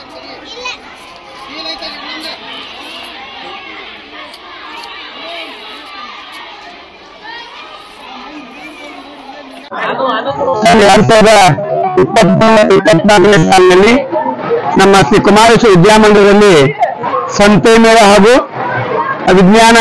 ಎರಡ್ ಸಾವಿರದ ಇಪ್ಪತ್ಮೂರು ಇಪ್ಪತ್ನಾಲ್ಕನೇ ಸಾಲಿನಲ್ಲಿ ನಮ್ಮ ಶ್ರೀ ಕುಮಾರೇಶ್ವರ ವಿದ್ಯಾಮಂದಿರದಲ್ಲಿ ಸಂತೆ ಮೇಳ ಹಾಗೂ ವಿಜ್ಞಾನ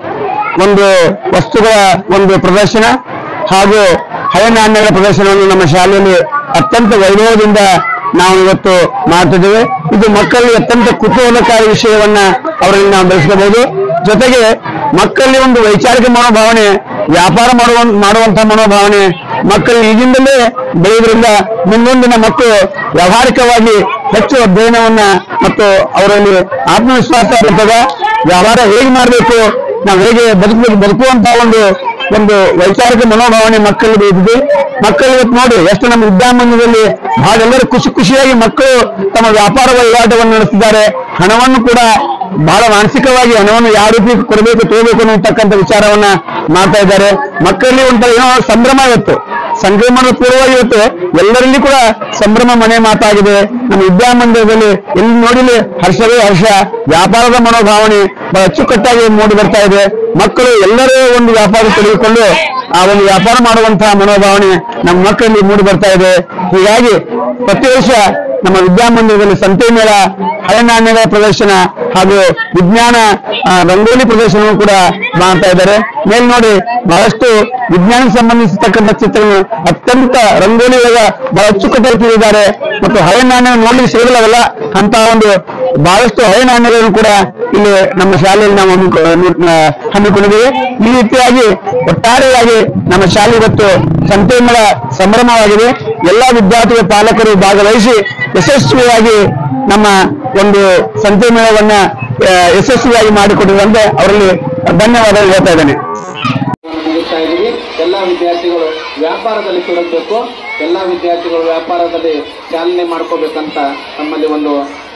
ಒಂದು ವಸ್ತುಗಳ ಒಂದು ಪ್ರದರ್ಶನ ಹಾಗೂ ಹಳೆ ನಾಣ್ಯಗಳ ಪ್ರದರ್ಶನವನ್ನು ನಮ್ಮ ಶಾಲೆಯಲ್ಲಿ ಅತ್ಯಂತ ವೈಭವದಿಂದ ನಾವು ಇವತ್ತು ಮಾಡ್ತಿದ್ದೇವೆ ಇದು ಮಕ್ಕಳಿಗೆ ಅತ್ಯಂತ ಕುತೂಹಲಕಾರಿ ವಿಷಯವನ್ನ ಅವರಲ್ಲಿ ನಾವು ಬೆಳೆಸ್ಕೋಬಹುದು ಜೊತೆಗೆ ಮಕ್ಕಳಲ್ಲಿ ಒಂದು ವೈಚಾರಿಕ ಮನೋಭಾವನೆ ವ್ಯಾಪಾರ ಮಾಡುವ ಮಾಡುವಂತಹ ಮನೋಭಾವನೆ ಮಕ್ಕಳು ಈಗಿಂದಲೇ ಬೆಳೆಯುವುದರಿಂದ ಮುಂದೊಂದಿನ ಮಕ್ಕಳು ವ್ಯಾವಹಾರಿಕವಾಗಿ ಹೆಚ್ಚು ಅಧ್ಯಯನವನ್ನ ಮತ್ತು ಅವರಲ್ಲಿ ಆತ್ಮವಿಶ್ವಾಸ ಇರ್ತದೆ ವ್ಯವಹಾರ ಹೇಗೆ ಮಾಡಬೇಕು ನಾವು ಹೇಗೆ ಬದುಕಬೇಕು ಬದುಕುವಂತಹ ಒಂದು ಒಂದು ವೈಚಾರಿಕ ಮನೋಭಾವನೆ ಮಕ್ಕಳಿಗೆ ಬೆಳೆದಿದೆ ಮಕ್ಕಳು ಇವತ್ತು ನೋಡಿ ಎಷ್ಟು ನಮ್ಮ ವಿದ್ಯಾಮಂದಿರದಲ್ಲಿ ಬಹಳ ಎಲ್ಲರೂ ಖುಷಿ ಖುಷಿಯಾಗಿ ಮಕ್ಕಳು ತಮ್ಮ ವ್ಯಾಪಾರ ವಹಿವಾಟವನ್ನು ನಡೆಸಿದ್ದಾರೆ ಹಣವನ್ನು ಕೂಡ ಬಹಳ ಮಾನಸಿಕವಾಗಿ ಹಣವನ್ನು ಯಾವ ರೀತಿ ಕೊಡಬೇಕು ತಗೋಬೇಕು ಅನ್ನತಕ್ಕಂಥ ವಿಚಾರವನ್ನ ಮಾಡ್ತಾ ಇದ್ದಾರೆ ಮಕ್ಕಳಲ್ಲಿ ಒಂಥರ ಏನೋ ಸಂಭ್ರಮ ಇವತ್ತು ಸಂಕ್ರಮಣದ ಪೂರ್ವ ಇವತ್ತು ಎಲ್ಲರಲ್ಲಿ ಕೂಡ ಸಂಭ್ರಮ ಮನೆ ಮಾತಾಗಿದೆ ನಮ್ಮ ವಿದ್ಯಾಮಂದಿರದಲ್ಲಿ ಎಲ್ಲಿ ನೋಡಿಲಿ ಹರ್ಷವೇ ಹರ್ಷ ವ್ಯಾಪಾರದ ಮನೋಭಾವನೆ ಬಹಳ ಅಚ್ಚುಕಟ್ಟಾಗಿ ಮೂಡಿ ಬರ್ತಾ ಇದೆ ಮಕ್ಕಳು ಎಲ್ಲರೂ ಒಂದು ವ್ಯಾಪಾರ ತೆಗೆದುಕೊಂಡು ಆ ಒಂದು ವ್ಯಾಪಾರ ಮಾಡುವಂತಹ ಮನೋಭಾವನೆ ನಮ್ಮ ಮಕ್ಕಳಲ್ಲಿ ಮೂಡಿ ಬರ್ತಾ ಇದೆ ಹೀಗಾಗಿ ಪ್ರತಿ ವರ್ಷ ನಮ್ಮ ವಿದ್ಯಾಮಂದಿರದಲ್ಲಿ ಸಂತೆ ಮೇಳ ಹಳೆ ನಾಣ್ಯಗಳ ಪ್ರದರ್ಶನ ಹಾಗೂ ವಿಜ್ಞಾನ ಆ, ರಂಗೋಲಿ ಪ್ರದರ್ಶನವನ್ನು ಕೂಡ ಮಾಡ್ತಾ ಇದ್ದಾರೆ ಮೇಲ್ ನೋಡಿ ಬಹಳಷ್ಟು ವಿಜ್ಞಾನಕ್ಕೆ ಸಂಬಂಧಿಸಿರ್ತಕ್ಕಂಥ ಚಿತ್ರಗಳು ಅತ್ಯಂತ ರಂಗೋಲಿ ಒಳಗ ಬಹಳ ಅಚ್ಚುಕಟ್ಟಾಗಿ ತಿಳಿದಿದ್ದಾರೆ ಮತ್ತು ಹಳೆ ನಾಣ್ಯ ನೋಡ್ಲಿಕ್ಕೆ ಸಿಗಲ್ಲವಲ್ಲ ಅಂತ ಒಂದು ಬಹಳಷ್ಟು ಹಳೆ ನಾಣ್ಯಗಳನ್ನು ಕೂಡ ಇಲ್ಲಿ ನಮ್ಮ ಶಾಲೆಯಲ್ಲಿ ನಾವು ಹಮ್ಮಿಕೊ- ಆ, ಹಮ್ಮಿಕೊಂಡಿದ್ದೇವೆ ಈ ರೀತಿಯಾಗಿ ಒಟ್ಟಾರೆಯಾಗಿ ನಮ್ಮ ಶಾಲೆ ಇವತ್ತು ಸಂತೆ ಮೇಳ ಸಂಭ್ರಮವಾಗಿದೆ ಎಲ್ಲಾ ವಿದ್ಯಾರ್ಥಿಗಳ ಪಾಲಕರು ಭಾಗವಹಿಸಿ ಯಶಸ್ವಿಯಾಗಿ ನಮ್ಮ ಒಂದು ಸಂತೆ ಮೇಳವನ್ನ ಆ, ಯಶಸ್ವಿಯಾಗಿ ಮಾಡಿಕೊಟ್ಟಿರುವಂತೆ ಅವರಲ್ಲಿ ಧನ್ಯವಾದ ಹೇಳ್ತಾ ಇದ್ದೇನೆ ಮುಗಿಸ್ತಾ ಇದ್ದೀವಿ ಎಲ್ಲ ವಿದ್ಯಾರ್ಥಿಗಳು ವ್ಯಾಪಾರದಲ್ಲಿ ತೊಡಗಬೇಕು ಎಲ್ಲ ವಿದ್ಯಾರ್ಥಿಗಳು ವ್ಯಾಪಾರದಲ್ಲಿ ಚಾಲನೆ ಮಾಡ್ಕೋಬೇಕಂತ ನಮ್ಮಲ್ಲಿ ಒಂದು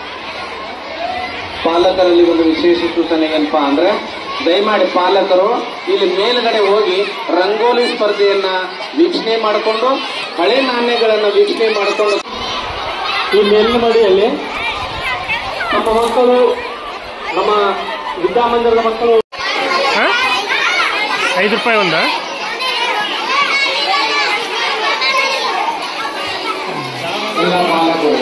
ಪಾಲಕರಲ್ಲಿ ಒಂದು ವಿಶೇಷ ಸೂಚನೆ ಏನಪ್ಪಾ ಅಂದ್ರೆ ದಯಮಾಡಿ ಪಾಲಕರು ಇಲ್ಲಿ ಮೇಲ್ಗಡೆ ಹೋಗಿ ರಂಗೋಲಿ ಸ್ಪರ್ಧೆಯನ್ನ ವೀಕ್ಷಣೆ ಮಾಡಿಕೊಂಡು ಹಳೆ ನಾಣ್ಯಗಳನ್ನ ವೀಕ್ಷಣೆ ಮಾಡಿಕೊಂಡು ಈ ಮೇಲಿನ ಮಡಿಯಲ್ಲಿ ನಮ್ಮ ಮಕ್ಕಳು ನಮ್ಮ ವಿದ್ಯಾಮಂದಿರದ ಮಕ್ಕಳು ಐದು ರೂಪಾಯಿ ಒಂದಾ ಎಲ್ಲ ಪಾಲಕರು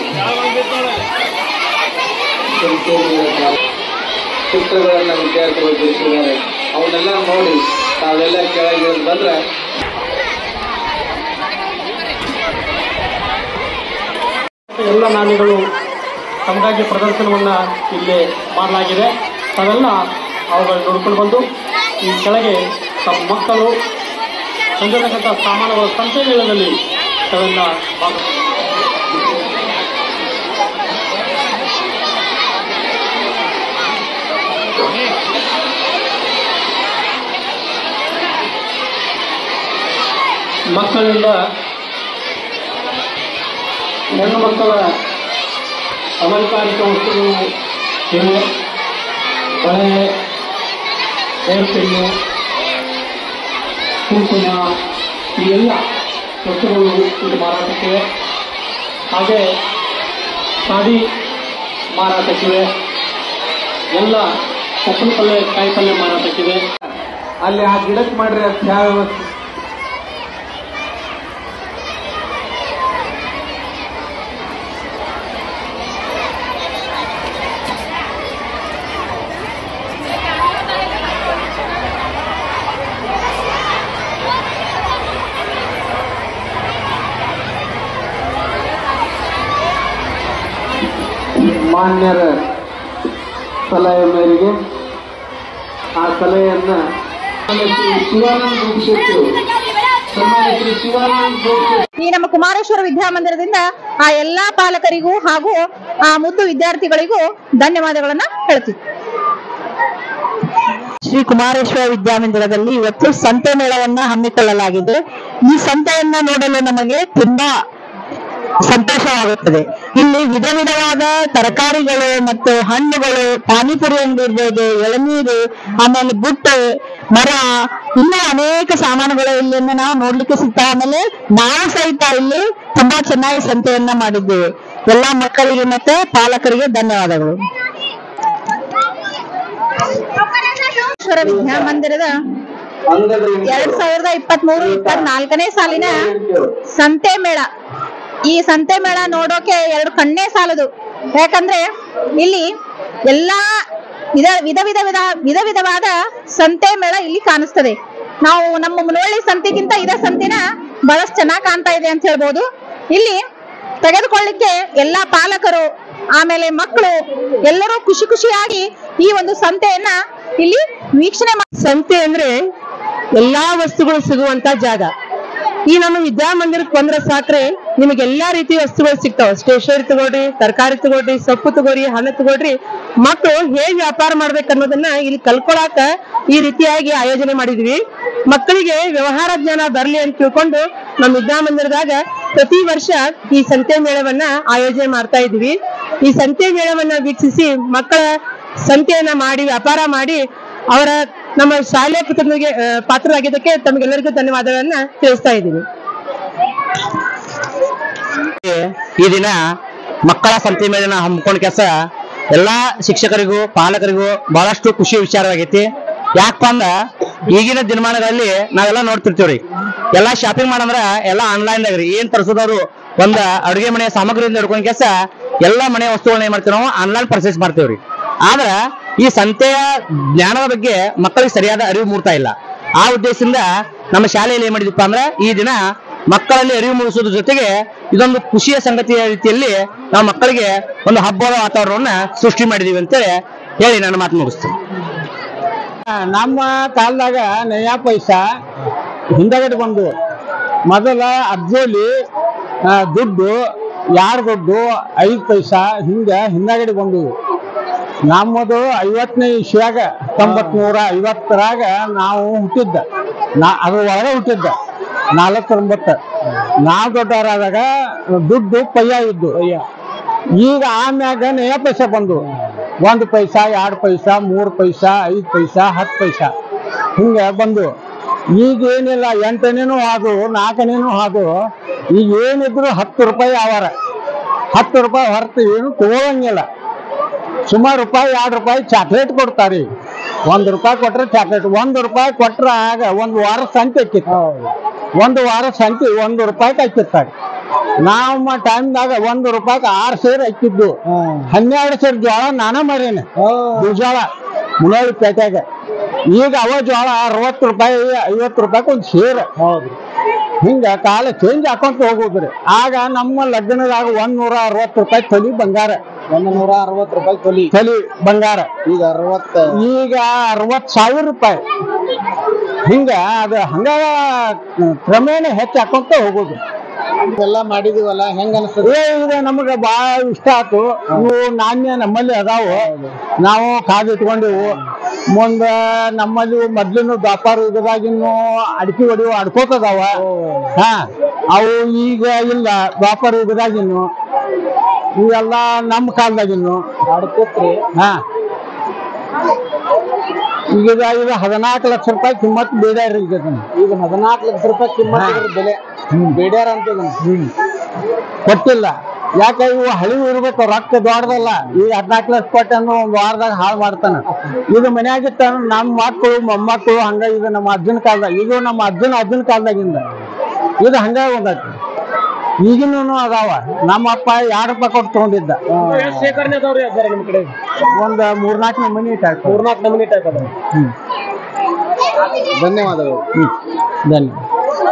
ಚಿತ್ರಗಳನ್ನ ವಿದ್ಯಾರ್ಥಿಗಳು ಬಿಡಿಸಿದ್ದಾರೆ ಅವನ್ನೆಲ್ಲ ನೋಡಿ ತಾವೆಲ್ಲ ಕೆಳಗೆ ಇಳಿದು ಬಂದ್ರೆ ಎಲ್ಲ ನಾಣ್ಯಗಳು ತಮಗಾಗಿ ಪ್ರದರ್ಶನವನ್ನ ಇಲ್ಲಿ ಮಾಡಲಾಗಿದೆ ತಾವೆಲ್ಲ ಅವುಗಳು ನೋಡ್ಕೊಂಡು ಬಂದು ಈ ಕೆಳಗೆ ತಮ್ಮ ಮಕ್ಕಳು ಹೊಂದಿರತಕ್ಕಂಥ ಸಾಮಾನುಗಳ ಸಂತೆ ಮೇಳದಲ್ಲಿ ತಾವೆಲ್ಲ ಭಾಗವಹಿಸಿ ಮಕ್ಕಳಿಂದ ಹೆಣ್ಣು ಮಕ್ಕಳ ಅಲಂಕಾರಿಕ ವಸ್ತುಗಳು ಇವೆ ಬಳೆ ಹೇರ್ ಪಿನ್ನು ಕುಂಕುಮ ಈ ಎಲ್ಲ ವಸ್ತುಗಳು ಇಲ್ಲಿ ಮಾರಾಟಕ್ಕಿವೆ ಹಾಗೆ ಸಾಡಿ ಮಾರಾಟಕ್ಕಿವೆ ಎಲ್ಲ ಸೊಪ್ಪಿನ ಪಲ್ಯ ಕಾಯಿ ಪಲ್ಯ ಮಾರಾಟಕ್ಕಿದೆ ಅಲ್ಲಿ ಆ ಗಿಡಕ್ಕೆ ಮಾಡ್ರಿ ಅದು ಯಾವ ವ್ಯವಸ್ಥೆ ಮಾನ್ಯರ ಸಲಹೆ ಮೇರೆಗೆ ಆ ಸಲಹೆಯನ್ನ ನಮ್ಮ ಶ್ರೀ ಶಿವಾನಂದ ಗುರುಶೆಟ್ಟು ಸನ್ಮಾನ್ಯ ಶ್ರೀ ಶಿವಾನಂದ ಗುರುಶೆಟ್ಟು ಈ ನಮ್ಮ ಕುಮಾರೇಶ್ವರ ವಿದ್ಯಾಮಂದಿರದಿಂದ ಆ ಎಲ್ಲಾ ಪಾಲಕರಿಗೂ ಹಾಗೂ ಆ ಮುದ್ದು ವಿದ್ಯಾರ್ಥಿಗಳಿಗೂ ಧನ್ಯವಾದಗಳನ್ನ ಹೇಳ್ತೀವಿ ಶ್ರೀ ಕುಮಾರೇಶ್ವರ ವಿದ್ಯಾಮಂದಿರದಲ್ಲಿ ಇವತ್ತು ಸಂತೆ ಮೇಳವನ್ನ ಹಮ್ಮಿಕೊಳ್ಳಲಾಗಿದೆ ಈ ಸಂತೆಯನ್ನ ನೋಡಲು ನಮಗೆ ತುಂಬಾ ಸಂತೋಷವಾಗುತ್ತದೆ ಇಲ್ಲಿ ವಿಧ ವಿಧವಾದ ತರಕಾರಿಗಳು ಮತ್ತು ಹಣ್ಣುಗಳು ಪಾನಿಪುರಿ ಅಂಗಡಿ ಇರ್ಬೋದು ಎಳನೀರು ಆಮೇಲೆ ಬುಟ್ಟು ಮರ ಇನ್ನೂ ಅನೇಕ ಸಾಮಾನುಗಳು ಇಲ್ಲಿಂದ ನಾವು ನೋಡ್ಲಿಕ್ಕೆ ಸಿಗ್ತಾ ಆಮೇಲೆ ನಾವು ಸಹಿತ ಇಲ್ಲಿ ತುಂಬಾ ಚೆನ್ನಾಗಿ ಸಂತೆಯನ್ನ ಮಾಡಿದ್ದೇವೆ ಎಲ್ಲಾ ಮಕ್ಕಳಿಗೆ ಮತ್ತೆ ಪಾಲಕರಿಗೆ ಧನ್ಯವಾದಗಳು ಈಶ್ವರ ವಿದ್ಯಾ ಮಂದಿರದ ಎರಡ್ ಸಾವಿರದ ಇಪ್ಪತ್ತ್ ಮೂರು ಇಪ್ಪತ್ತ್ ನಾಲ್ಕನೇ ಸಾಲಿನ ಸಂತೆ ಮೇಳ ಈ ಸಂತೆ ಮೇಳ ನೋಡೋಕೆ ಎರಡು ಕಣ್ಣೇ ಸಾಲದು ಯಾಕಂದ್ರೆ ಇಲ್ಲಿ ಎಲ್ಲಾ ವಿಧ ವಿಧ ವಿಧ ವಿಧ ವಿಧ ವಿಧವಾದ ಸಂತೆ ಮೇಳ ಇಲ್ಲಿ ಕಾಣಿಸ್ತದೆ ನಾವು ನಮ್ಮ ಮುನವಳ್ಳಿ ಸಂತೆಗಿಂತ ಇದ ಸಂತೆನ ಬಹಳಷ್ಟು ಚೆನ್ನಾಗಿ ಕಾಣ್ತಾ ಇದೆ ಅಂತ ಹೇಳ್ಬೋದು ಇಲ್ಲಿ ತೆಗೆದುಕೊಳ್ಳಿಕ್ಕೆ ಎಲ್ಲಾ ಪಾಲಕರು ಆಮೇಲೆ ಮಕ್ಕಳು ಎಲ್ಲರೂ ಖುಷಿ ಖುಷಿಯಾಗಿ ಈ ಒಂದು ಸಂತೆಯನ್ನ ಇಲ್ಲಿ ವೀಕ್ಷಣೆ ಸಂತೆ ಅಂದ್ರೆ ಎಲ್ಲಾ ವಸ್ತುಗಳು ಸಿಗುವಂತ ಜಾಗ ಈ ನಮ್ಮ ವಿದ್ಯಾಮಂದಿರಕ್ಕೆ ಬಂದ್ರೆ ಸಾಕ್ರೆ ನಿಮಗೆ ಎಲ್ಲಾ ರೀತಿ ವಸ್ತುಗಳು ಸಿಗ್ತಾವ ಸ್ಟೇಷನರಿ ತಗೊಳ್ರಿ ತರಕಾರಿ ತಗೊಳ್ರಿ ಸೊಪ್ಪು ತಗೋರಿ ಹಣ್ಣು ತಗೊಳ್ರಿ ಮಕ್ಕಳು ಹೇಗ್ ವ್ಯಾಪಾರ ಮಾಡ್ಬೇಕು ಅನ್ನೋದನ್ನ ಇಲ್ಲಿ ಕಲ್ಕೊಳಾಕ ಈ ರೀತಿಯಾಗಿ ಆಯೋಜನೆ ಮಾಡಿದ್ವಿ ಮಕ್ಕಳಿಗೆ ವ್ಯವಹಾರ ಜ್ಞಾನ ಬರ್ಲಿ ಅಂತ ತಿಳ್ಕೊಂಡು ನಮ್ಮ ವಿದ್ಯಾಮಂದಿರದಾಗ ಪ್ರತಿ ವರ್ಷ ಈ ಸಂತೆ ಮೇಳವನ್ನ ಆಯೋಜನೆ ಮಾಡ್ತಾ ಇದ್ವಿ ಈ ಸಂತೆ ಮೇಳವನ್ನ ವೀಕ್ಷಿಸಿ ಮಕ್ಕಳ ಸಂತೆಯನ್ನ ಮಾಡಿ ವ್ಯಾಪಾರ ಮಾಡಿ ಅವರ ನಮ್ಮ ಶಾಲೆಯ ಕೃತಜ್ಞತೆಗೆ ಆ, ಪಾತ್ರರಾಗಿದ್ದಕ್ಕೆ ತಮಗೆಲ್ಲರಿಗೂ ಧನ್ಯವಾದಗಳನ್ನ ತಿಳಿಸ್ತಾ ಇದ್ದೀನಿ ಈ ದಿನ ಮಕ್ಕಳ ಸಂತೆ ಮೇಳನ ಹಮ್ಮಿಕೊಂಡ ಕೆಲಸ ಎಲ್ಲಾ ಶಿಕ್ಷಕರಿಗೂ ಪಾಲಕರಿಗೂ ಬಹಳಷ್ಟು ಖುಷಿ ವಿಚಾರವಾಗೈತಿ ಯಾಕಪ್ಪ ಅಂದ್ರ ಈಗಿನ ದಿನಮಾನಗಳಲ್ಲಿ ನಾವೆಲ್ಲ ನೋಡ್ತಿರ್ತೀವ್ರಿ ಎಲ್ಲಾ ಶಾಪಿಂಗ್ ಮಾಡಂದ್ರ ಎಲ್ಲಾ ಆನ್ಲೈನ್ ದಾಗ್ರಿ ಏನ್ ತರಿಸೋದವ್ರು ಒಂದ ಅಡುಗೆ ಮನೆಯ ಸಾಮಗ್ರಿಯಿಂದ ಹಿಡ್ಕೊಂಡ್ ಕೆಲಸ ಎಲ್ಲಾ ಮನೆ ವಸ್ತುಗಳನ್ನ ಏನ್ ಮಾಡ್ತೀವಿ ನಾವು ಆನ್ಲೈನ್ ಪರ್ಚೇಸ್ ಮಾಡ್ತೇವ್ರಿ ಆದ್ರ ಈ ಸಂತೆಯ ಜ್ಞಾನದ ಬಗ್ಗೆ ಮಕ್ಕಳಿಗೆ ಸರಿಯಾದ ಅರಿವು ಮೂಡ್ತಾ ಇಲ್ಲ ಆ ಉದ್ದೇಶದಿಂದ ನಮ್ಮ ಶಾಲೆಯಲ್ಲಿ ಏನ್ ಮಾಡಿದ್ವಿ ಅಂದ್ರೆ ಈ ದಿನ ಮಕ್ಕಳಲ್ಲಿ ಅರಿವು ಮೂಡಿಸೋದ್ರ ಜೊತೆಗೆ ಇದೊಂದು ಖುಷಿಯ ಸಂಗತಿಯ ರೀತಿಯಲ್ಲಿ ನಾವು ಮಕ್ಕಳಿಗೆ ಒಂದು ಹಬ್ಬದ ವಾತಾವರಣವನ್ನ ಸೃಷ್ಟಿ ಮಾಡಿದೀವಿ ಅಂತೇಳಿ ಹೇಳಿ ನಾನು ಮಾತು ಮುಗಿಸ್ತೀನಿ ನಮ್ಮ ಕಾಲದಾಗ ನಯಾ ಪೈಸಾ ಹಿಂದಗಡೆ ಬಂದು ಮೊದಲ ಅಜ್ಜೋಲಿ ಆ, ದುಡ್ಡು ಯಾರ್ ದುಡ್ಡು ಐದು ಪೈಸಾ ಹಿಂಗ ಹಿಂದಗಡೆ ಬಂದು ನಮ್ಮದು ಐವತ್ತನೇ ಇಸ್ವಿಯಾಗ ತೊಂಬತ್ ನೂರ ಐವತ್ತರಾಗ ನಾವು ಹುಟ್ಟಿದ್ದ ನಾ ಅದ್ರ ಒಳಗೆ ಹುಟ್ಟಿದ್ದ ನಾಲ್ಕರೊಂಬತ್ತು ನಾವು ದೊಡ್ಡವರಾದಾಗ ದುಡ್ಡು ಪಯ್ಯ ಇದ್ದು ಈಗ ಆಮ್ಯಾಗ ನಯ ಪೈಸಾ ಬಂದು ಒಂದು ಪೈಸಾ ಎರಡು ಪೈಸಾ ಮೂರು ಪೈಸಾ ಐದು ಪೈಸಾ ಹತ್ತು ಪೈಸಾ ಹಿಂಗೆ ಬಂದು ಈಗ ಏನಿಲ್ಲ ಎಂಟನೇನು ಹಾದು ನಾಲ್ಕನೇನು ಹಾದು ಈಗ ಏನಿದ್ರು ಹತ್ತು ರೂಪಾಯಿ ಆವಾರ ಹತ್ತು ರೂಪಾಯಿ ಹೊರತು ಏನು ತಗೊಳಂಗಿಲ್ಲ ಸುಮಾರು ರೂಪಾಯಿ ಎರಡು ರೂಪಾಯಿ ಚಾಕ್ಲೇಟ್ ಕೊಡ್ತಾರೆ ಒಂದು ರೂಪಾಯಿ ಕೊಟ್ರೆ ಚಾಕ್ಲೇಟ್ ಒಂದು ರೂಪಾಯಿ ಕೊಟ್ರೆ ಆಗ ಒಂದು ವಾರ ಸಂತೆ ಆಕ್ಕಿತ್ತು ಒಂದು ವಾರ ಸಂತೆ ಒಂದು ರೂಪಾಯಿಗೆ ಹಾಕಿರ್ತಾರೆ ನಮ್ಮ ಟೈಮ್ದಾಗ ಒಂದು ರೂಪಾಯಿಗೆ ಆರು ಸೇರ್ ಹಾಕಿದ್ದು ಹನ್ನೆರಡು ಸೇರ್ ಜೋಳ ನಾನ ಮಾರೇನೆ ಜೋಳ ಮುಳೋಳಿ ಪೇಟೆಗ ಈಗ ಅವ ಜೋಳ ಅರವತ್ತು ರೂಪಾಯಿ ಐವತ್ತು ರೂಪಾಯಿಗೆ ಒಂದು ಸೇರ್ ಹಿಂಗ ಕಾಲ ಚೇಂಜ್ ಹಾಕೊಂತ ಹೋಗುದ್ರಿ ಆಗ ನಮ್ಮ ಲಗ್ನದಾಗ ಒಂದ್ ನೂರ ಅರವತ್ತು ರೂಪಾಯಿ ತೊಲಿ ಬಂಗಾರ ಒಂದು ನೂರ ಅರವತ್ತು ರೂಪಾಯಿ ತೊಲಿ ತೊಲಿ ಬಂಗಾರ ಈಗ ಅರವತ್ತ ಈಗ ಅರವತ್ ಸಾವಿರ ರೂಪಾಯಿ ಹಿಂಗ ಅದು ಹಂಗ ಕ್ರಮೇಣ ಹೆಚ್ಚು ಹಾಕೊಂತ ಹೋಗುದು ಎಲ್ಲ ಮಾಡಿದೀವಲ್ಲ ಹೆಂಗ ಅನಿಸ್ತದೆ ಏ ಇದು ನಮಗ ಬಾಳ ಇಷ್ಟ ಆತು ಇವು ನಾಣ್ಯ ನಮ್ಮಲ್ಲಿ ಅದಾವು ನಾವು ಕಾದು ಇಟ್ಕೊಂಡಿವು ಮುಂದ ನಮ್ಮಲ್ಲಿ ಮೊದ್ಲಿನ ವ್ಯಾಪಾರ ಯುಗದಾಗಿನ್ನು ಅಡಿಕೆ ಹೊಡಿವು ಅಡ್ಕೋತದಾವ ಹಾ ಅವು ಈಗ ಇಲ್ಲ ವ್ಯಾಪಾರ ಯುಗದಾಗಿನ್ನು ಇವೆಲ್ಲ ನಮ್ಮ ಕಾಲದಾಗಿನ್ನು ಆಡ್ಕೋತ್ರಿ ಹಾ ಈಗ ಇದು ಇದು ಹದಿನಾಲ್ಕು ಲಕ್ಷ ರೂಪಾಯಿ ಕಿಮ್ಮತ್ ಬೇಡ ಈಗ ಇದನ್ನ. ಈಗ ಹದಿನಾಲ್ಕು ಲಕ್ಷ ರೂಪಾಯಿ ಕಿಮ್ಮತ್ ಇದ್ರ ಬೆಲೆ ಬೇಡ್ಯಾರ ಅಂತ ಇದನ್ನ. ಕೊಟ್ಟಿಲ್ಲ ಯಾಕೆ ಇವು ಹಳಿವು ಇರ್ಬೇಕು ರೊಕ್ಕ ದೊಡ್ಡದಲ್ಲ ಈಗ ಹದಿನಾಲ್ಕು ಲಕ್ಷ ಕೊಟ್ಟೆ ಅನ್ನೋ ಒಂದು ವಾರದಾಗ ಹಾಳು ಮಾಡ್ತಾನ ಇದು ಮನ್ಯಾಗಿತ್ತ ನಮ್ಮ ಮಕ್ಕಳು ಮೊಮ್ಮಕ್ಕಳು ಹಂಗ ಇದು ನಮ್ಮ ಅಜ್ಜನ ಕಾಲದಾಗ ಇದು ನಮ್ಮ ಅಜ್ಜನ ಅಜ್ಜನ ಕಾಲದಾಗಿಂದ ಇದು ಹಂಗ ಒಂದೈತಿ ಈಗಿನೂ ಅದಾವ ನಮ್ಮ ಅಪ್ಪ ಎರಡು ರೂಪಾಯಿ ಕೊಟ್ಟು ತಗೊಂಡಿದ್ದ ಶೇಖರಣೆ ಅದಾವ್ರಿ ಅದಾರ ನಿಮ್ ಕಡೆ ಒಂದ್ ಮೂರ್ನಾಲ್ಕು ನಮೂನಿ ಇಟ್ಟಾಕ ಮೂರ್ನಾಲ್ಕು ನಮೂನಿ ಟೈಪ್ ಅದ ಹ್ಮ್ ಧನ್ಯವಾದಗಳು ಹ್ಮ್ ಧನ್ಯವಾದ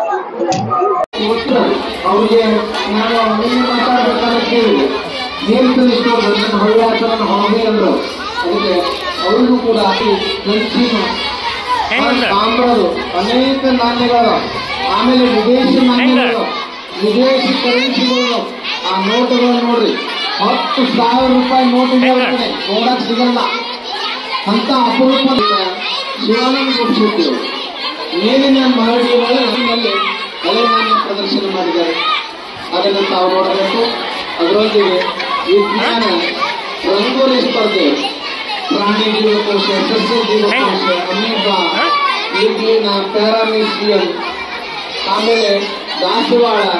ಅವ್ರಿಗೆ ನಾನು ನೀನು ಮಾತಾಡ್ಬೇಕಾದ್ರೆ ಕೇಳಿದೆ ಏನ್ ತಿಳಿಸ್ತು ನನ್ನ ಹವ್ಯಾಸ ನನ್ನ ಹಾಬಿ ಅಂದ್ರು ಅದಕ್ಕೆ ಅವ್ರಿಗೂ ಕೂಡ ಈ ಗಂಚಿನ ತಾಮ್ರದು ಅನೇಕ ನಾಣ್ಯಗಳು ಆಮೇಲೆ ವಿದೇಶಿ ನಾಣ್ಯಗಳು ವಿದೇಶಿ ಕರೆನ್ಸಿಗಳು ಆ ನೋಟುಗಳು ನೋಡ್ರಿ ಹತ್ತು ಸಾವಿರ ರೂಪಾಯಿ ನೋಟ್ ಇದ್ದಾವೆ ನೋಡಕ್ ಸಿಗಲ್ಲ ಅಂತ ಅಪರೂಪ ಶಿವಾನಂದ ಕೊಡಿಸಿದ್ರು ಮೇಲಿನ ಮಹಡಿ ಒಳಗೆ ನಮ್ಮಲ್ಲಿ ಹಳೆ ನಾಣ್ಯ ಪ್ರದರ್ಶನ ಮಾಡಿದ್ದಾರೆ ಅದನ್ನು ತಾವು ನೋಡಬೇಕು ಅದರೊಂದಿಗೆ ವಿಜ್ಞಾನ ರಂಗೋಲಿ ಸ್ಪರ್ಧೆ ಪ್ರಾಣಿ ಜೀವಕೋಶ ಸಸ್ಯ ಜೀವಕೋಶ ಅಮೀಬಾ ನಿರ್ಲೀನ ಪ್ಯಾರಾಮೀಸಿಯಂ ಆಮೇಲೆ ದಾಸವಾಳ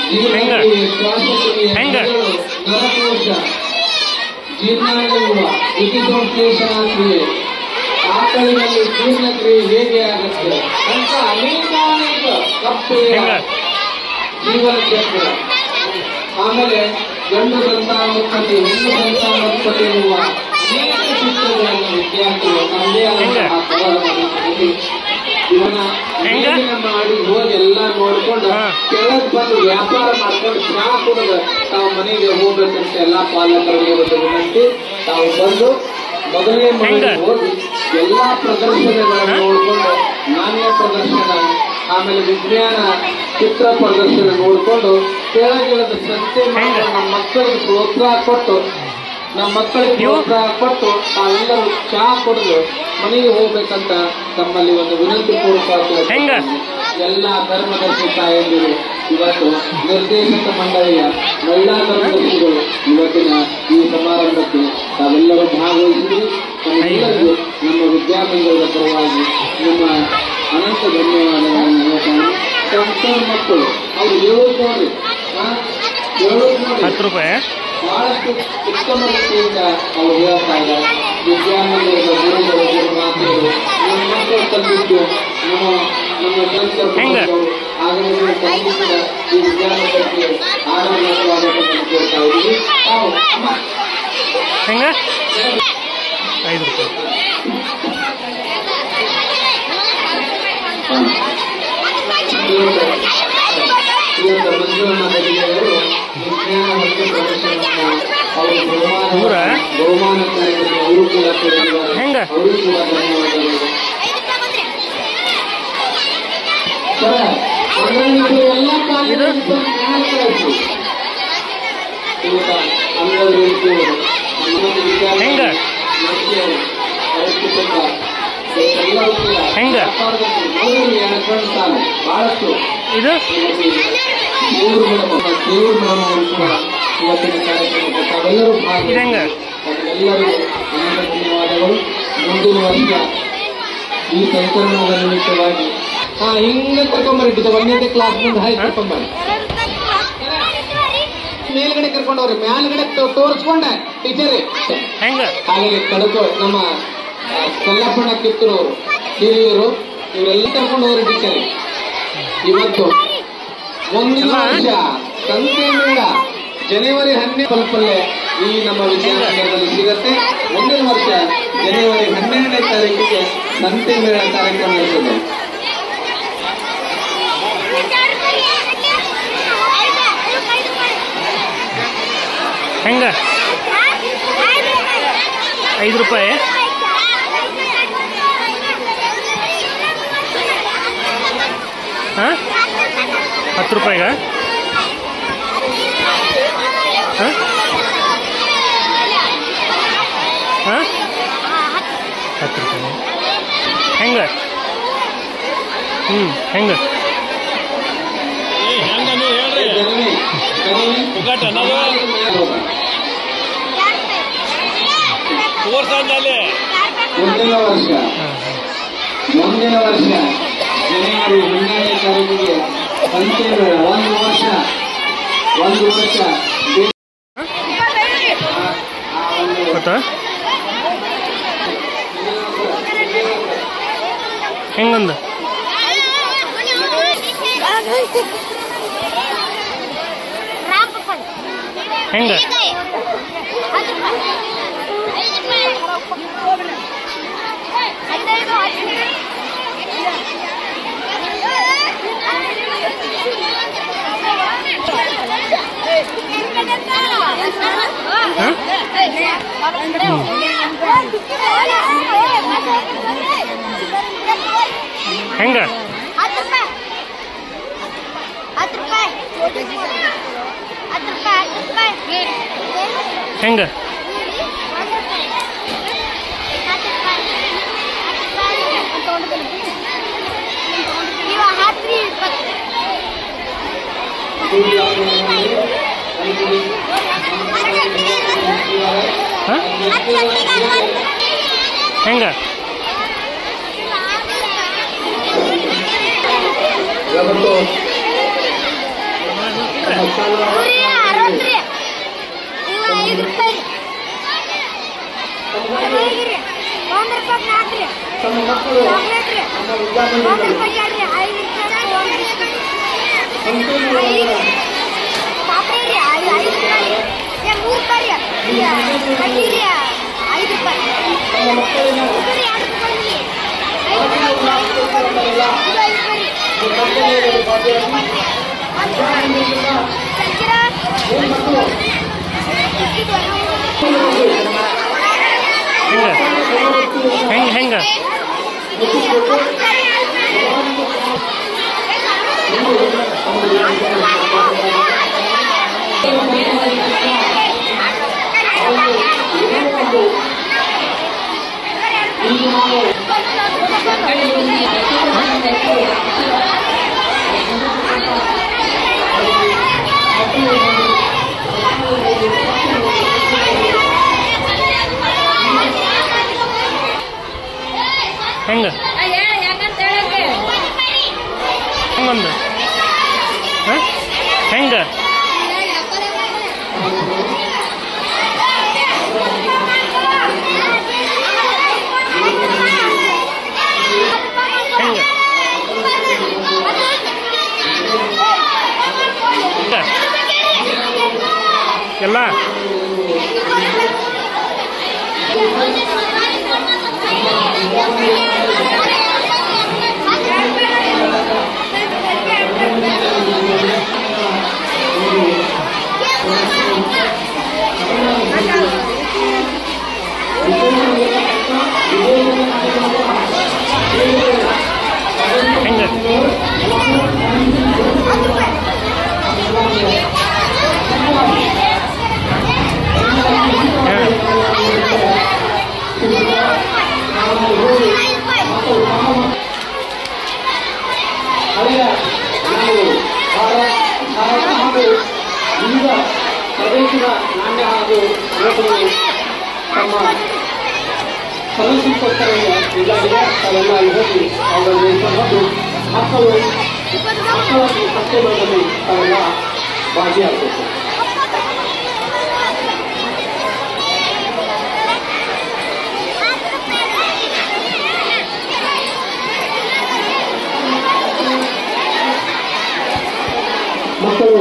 ಜೀರ್ಣಕ್ರಿಯೆ ಶ್ವಾಸಕ್ರಿಯೆ ಹೆಂಗ? ನರಗಳು, ನರಕೋಶ ಜೀರ್ಣಾಂಗವ್ಯೂಹ ದ್ಯುತಿಸಂಶ್ಲೇಷಣಾ ಕ್ರಿಯೆ ಆಕಳಿನಲ್ಲಿ ಜೀರ್ಣಕ್ರಿಯೆ ಹೇಗೆ ಆಗುತ್ತೆ ಅಂತ ಅನೇಕಾನೇಕ ಕಪ್ಪೆಯ ಹೆಂಗ? ಜೀವನ ಚಕ್ರ ಆಮೇಲೆ ಗಂಡು ಸಂತಾನೋತ್ಪತ್ತಿ ಹೆಣ್ಣು ಸಂತಾನೋತ್ಪತ್ತಿ ಎನ್ನುವ ಅನೇಕ ಚಿತ್ರಗಳನ್ನು ವಿದ್ಯಾರ್ಥಿಗಳು ತಮ್ಮದೇ ಆದಂತಹ ಕವಲವನ್ನು ಓದಿ ಇವನ್ನ ಹೆಂಗ? ಮೇಲಿನ ಮಾಡಿ ಹೋಗಿ ಎಲ್ಲ ನೋಡ್ಕೊಂಡು ಹಾ. ಕೆಳಗ್ ಬಂದು ವ್ಯಾಪಾರ ಮಾಡ್ಕೊಂಡು ಚಾ ಕುಡಿದು ತಾವು ಮನೆಗೆ ಹೋಗ್ಬೇಕಂತ ಎಲ್ಲಾ ಪಾಲಕರಿಗೆ ಒಂದು ವಿನಂತಿ ತಾವು ಬಂದು ಮೊದಲನೇ ಮನೆಗೆ ಹೆಂಗ? ಹೋಗಿ ಎಲ್ಲಾ ಪ್ರದರ್ಶನಗಳನ್ನು ನೋಡ್ಕೊಂಡು ನಾಣ್ಯ ಪ್ರದರ್ಶನ ಆಮೇಲೆ ವಿಜ್ಞಾನ ಚಿತ್ರ ಪ್ರದರ್ಶನ ನೋಡ್ಕೊಂಡು ಕೆಳಗಿಳದ ಸಂತೆ ಮಾಡಿ ನಮ್ಮ ಮಕ್ಕಳಿಗೆ ಪ್ರೋತ್ಸಾಹ ಕೊಟ್ಟು ನಮ್ಮ ಮಕ್ಕಳಿಗೆ ನೀವು? ಪ್ರೋತ್ಸಾಹ ಕೊಟ್ಟು ತಾವೆಲ್ಲರೂ ಚಾ ಕುಡಿದು ಮನೆಗೆ ಹೋಗ್ಬೇಕಂತ ತಮ್ಮಲ್ಲಿ ಒಂದು ವಿನಂತಿ ಪೂರ್ವಕ ಹೆಂಗ? ಎಲ್ಲ ಧರ್ಮದರ್ಶಿ ತಾಯಂದಿರು ಇವತ್ತು ನಿರ್ದೇಶಕ ಮಂಡಳಿಯ ಮಹಿಳಾ ಧರ್ಮದರ್ಶಿಗಳು ಇವತ್ತಿನ ಈ ಸಮಾರಂಭಕ್ಕೆ ತಾವೆಲ್ಲರೂ ಭಾಗವಹಿಸಿದ್ರಿ ತಮ್ಮೆಲ್ಲರಿಗೂ ನಮ್ಮ ವಿದ್ಯಾಮಂದಿರದ ಪರವಾಗಿ ನಮ್ಮ ಅನಂತ ಧನ್ಯವಾದಗಳನ್ನು ಹೇಳ್ತಾನೆ ಸಣ್ಣ ಸಣ್ಣ ಮಕ್ಕಳು ಅವ್ರು ಹೇಳೋದು ನೋಡ್ರಿ ಆ, ಹೇಳೋದು ನೋಡಿ ಹತ್ತು ರೂಪಾಯಿ ಬಹಳಷ್ಟು ಉತ್ತಮ ರೀತಿಯಿಂದ ಅವರು ಹೇಳ್ತಾ ಇದ್ದಾರೆ ವಿದ್ಯಾಮಂದಿರದ ಗುರುಗಳು ಗುರುಮಾತೆಯರು ನಮ್ಮ ಮಕ್ಕಳು ಕಲಿತು ನಮ್ಮ ನಮ್ಮ ಸಂತರ ಹೆಂಗ? ಆಗಮಿಸಿದ ಕಲಿಸಿದ ಈ ವಿದ್ಯಾಮಂದಿರಕ್ಕೆ ಆನಂದವಾದವನ್ನು ಕೇಳ್ತಾ ಇದ್ದೀವಿ ನಾವು ಅಮ್ಮ ಹೆಂಗ ಐದು ರೂಪಾಯಿ ಶ್ರೀಯುತ ಮಂಜುಳಣ್ಣ ಬಗೆಯವರು ವಿಜ್ಞಾನ ಮತ್ತು ಪ್ರದರ್ಶನವನ್ನು ಅವರು ಬಹುಮಾನ ನೂರ? ಬಹುಮಾನ ಕಾರ್ಯಕ್ರಮ ಅವರು ಕೂಡ ಕೊಟ್ಟಿದ್ದಾರೆ ಹೆಂಗ? ಅವರು ಕೂಡ ಧನ್ಯವಾದಗಳು ಸರ ಅಂಗಡಿಗಳು ಎಲ್ಲ ಕಾಲೇಜು ಜ್ಞಾನ ಕಲಿಸು ಶ್ರೀಯುತ ಅಂಗಡಿ ಇರ್ತೀವರು ಇನ್ನೊಂದು ವಿದ್ಯಾರ್ಥಿ ಹೆಂಗ? ನರ್ಸಿಯರು, ಅವ್ರ ಕುಟುಂಬ ಎಲ್ಲರೂ ಕೂಡ ಹೆಂಗ? ವ್ಯಾಪಾರದಲ್ಲಿ ನೋಡಿ ಎಳ್ಕೊಂಡು ತಾನು ಬಹಳಷ್ಟು ಇದು ದೇವ್ರ ಮೇಡಮ್ ದೇವ್ರ ಮೇಡಮ್ ಅವರು ಕೂಡ ಇವತ್ತಿನ ಕಾರ್ಯಕ್ರಮಕ್ಕೆ ತಾವೆಲ್ಲರೂ ಇದಂಗ? ಭಾಗವಹಿಸಿ ಎಲ್ಲರಿಗೂ ಅನಂತ ಧನ್ಯವಾದಗಳು ಮುಂದಿನ ವರ್ಷ ಈ ಸಂಚಲನದ ನಿಮಿತ್ತವಾಗಿ ಹಾ ಹಿಂಗ ಕರ್ಕೊಂಬರಿ ಒಂದನೇ ಕ್ಲಾಸ್ ಮುಂದೆ ಹಾಕಿ ಕರ್ಕೊಂಬರಿ ಮೇಲ್ಗಡೆ ಕರ್ಕೊಂಡವ್ರಿ ಮೇಲ್ಗಡೆ ತೋ- ತೋರಿಸ್ಕೊಂಡೆ ಟೀಚರ್ ಹೆಂಗ ಹಾಗೆ ಕಡಕ ನಮ್ಮ ಆ, ಕಲ್ಲಪ್ಪಣ್ಣ ಕಿತ್ತೂರವರು ಹಿರಿಯರು ಇವರೆಲ್ಲ ಕರ್ಕೊಂಡು ಹೋಗ್ರಿ ಟೀಚರ್ ಇವತ್ತು ಮುಂದಿನ ಎಲ್ಲ? ವರ್ಷ ಸಂತೆ ಮೇಳ ಜನವರಿ ಹನ್ನೆರಡು ಫಲಪಲ್ಲೆ ಈ ನಮ್ಮ ವಿದ್ಯಾಲಯದಲ್ಲಿ ಸಿಗತ್ತೆ ಮುಂದಿನ ವರ್ಷ ಜನವರಿ ಹನ್ನೆರಡನೇ ತಾರೀಕಿಗೆ ಸಂತೆ ಮೇಳ ಕಾರ್ಯಕ್ರಮ ಇರ್ತದೆ ಹೆಂಗ ಐದು ರೂಪಾಯಿ ಹಾ ಹತ್ತು ರೂಪಾಯಿಗ ಹಾ ಹಾ ಹತ್ತು ರೂಪಾಯಿ ಹೆಂಗ ಹ್ಞೂ ಹೆಂಗ ಜನನಿ ಜನನಿ ಮುಂದಿನ ವರ್ಷ ಮುಂದಿನ ವರ್ಷ ಜನವರಿ ಹನ್ನೆರಡನೇ ತಾರೀಕಿಗೆ ಸಂತೆ ಮೇಳ ಒಂದು ವರ್ಷ ಒಂದು ವರ್ಷ ಬೇ- ಆ- ಆ ಒಂದು ಗೊತ್ತಾ ಹೆಂಗಂದ ಹೆಂಗ ಹೆಂಗ ಹತ್ತು ರೂಪಾಯಿ ಹತ್ತು ರೂಪಾಯಿ ಹತ್ತು ರೂಪಾಯಿ ಹತ್ತು ರೂಪಾಯಿ ಹೆಂಗ ನೀವು ಹತ್ರಿ ಇಪ್ಪತ್ತು ಹಾ ಹೆಂಗ ಇವತ್ತು ತಮ್ಮ ಮಕ್ಕಳು ಚಾಕ್ಲೇಟ್ ರೀ ನಮ್ಮ ಒಂದು ವಿದ್ಯಾಮಂದಿರದಲ್ಲಿ ರೂಪಾಯಿ ಹೇಳ್ರಿ ಐದು ರೂಪಾಯಿ ಒಂದು ಬಿಸ್ಕಟ್ ಸಂತೋಷ ಪಾಪಡಿ ರೀ ಐದು ಐದು ರೂಪಾಯಿ ಏ ಮೂರು ರೂಪಾಯಿ ರೀ ಕಡ್ಲಿ ರೀ ಐದು ರೂಪಾಯಿ ತಮ್ಮ ಮಕ್ಕಳಿನ ಕುಕ್ಕರಿ ಎರಡು ರೂಪಾಯಿ ರೀ ಐದು ರೂಪಾಯಿ ಐದು ರೂಪಾಯಿ ಇದು ಐದು ರೂಪಾಯಿ ರೀ ಮಕ್ಕಳಿಗೆ ಭಾಗ್ಯ ಒಂದು ರೂಪಾಯಿ ಚಕ್ರ ಹೆಣ್ಮಕ್ಳು ಹೆಂಗ ಹೆಂಗ ಹೆಂಗ ಹೆಂಗೊಂದು ಹ? ಹೆಂಗ ಹೆಂಗ ಹೆಂಗ ಎಲ್ಲ ಹೆಂಗ ಹಳೆಯ ನಾವು ಭಾರತ ಭಾರತ ಹಾಗೂ ವಿವಿಧ ಪ್ರದೇಶದ ನಾಣ್ಯ ಹಾಗೂ ನೋಟುಗಳು ತಮ್ಮ ಸದಸ್ಯಕ್ಕೋಸ್ಕರ ಇದಾಗಿದೆ ಅವೆಲ್ಲ ಅಲ್ಲಿ ಹೋಗಿ ಅವುಗಳನ್ನು ಇಟ್ಕೊಂಡು ಮಕ್ಕಳು ಮಕ್ಕಳ ಈ ಸತ್ಯಗಳಲ್ಲಿ ತಾವೆಲ್ಲ ಭಾಗಿಯಾಗಬೇಕು ಮಕ್ಕಳು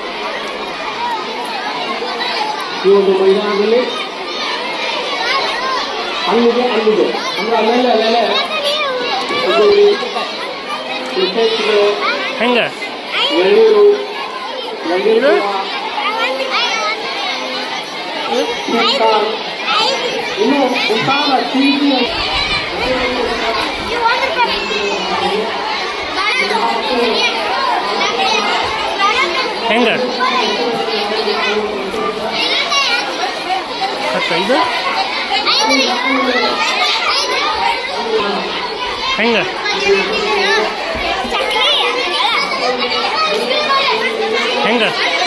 ಈ ಒಂದು ಮೈದಾನದಲ್ಲಿ ಅಲ್ಲಿಗೆ ಅಲ್ಲಿಗೆ ಅಂದ್ರೆ ಅಲ್ಲೆಲ್ಲ ಅಲ್ಲೆಲ್ಲ ಇದು ಕ್ರಿಕೆಟ್ಗಳು ಹೆಂಗ ಎಳ್ಳೀರು ಎಳ್ಳೀರು ಇನ್ನು ಮುಂತಾದ ತಿಂಡಿ ಹೆಂಗ ಹತ್ತು ಐದು ಹೆಂಗ ಹೆಂಗ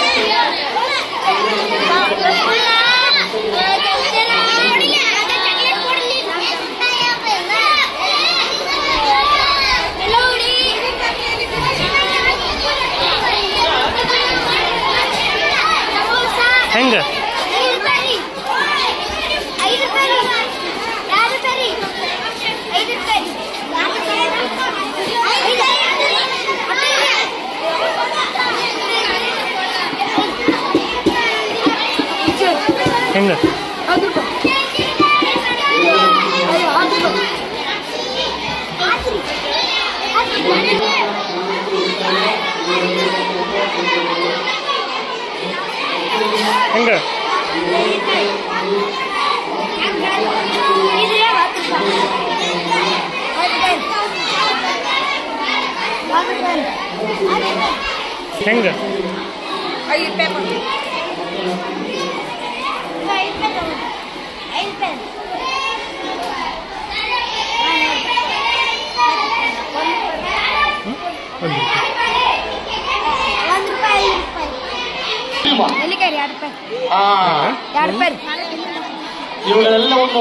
ಹೆಂಗ ಐದು ರೂಪಾಯಿ ಐದು ರೂಪಾಯಿ ಎರಡು ರೂಪಾಯಿ ಐದು ರೂಪಾಯಿ ಹೆಂಗ ಹೆಂಗ ಹೆಂಗ ಒಂದು ಒಂದು ರೂಪಾಯಿ ಐದು ರೂಪಾಯಿ ನೆಲ್ಲಿಕಾಯಿ ಎರಡು ರೂಪಾಯಿ ಎರಡು ರೂಪಾಯಿ ಇವುಗಳೆಲ್ಲವನ್ನು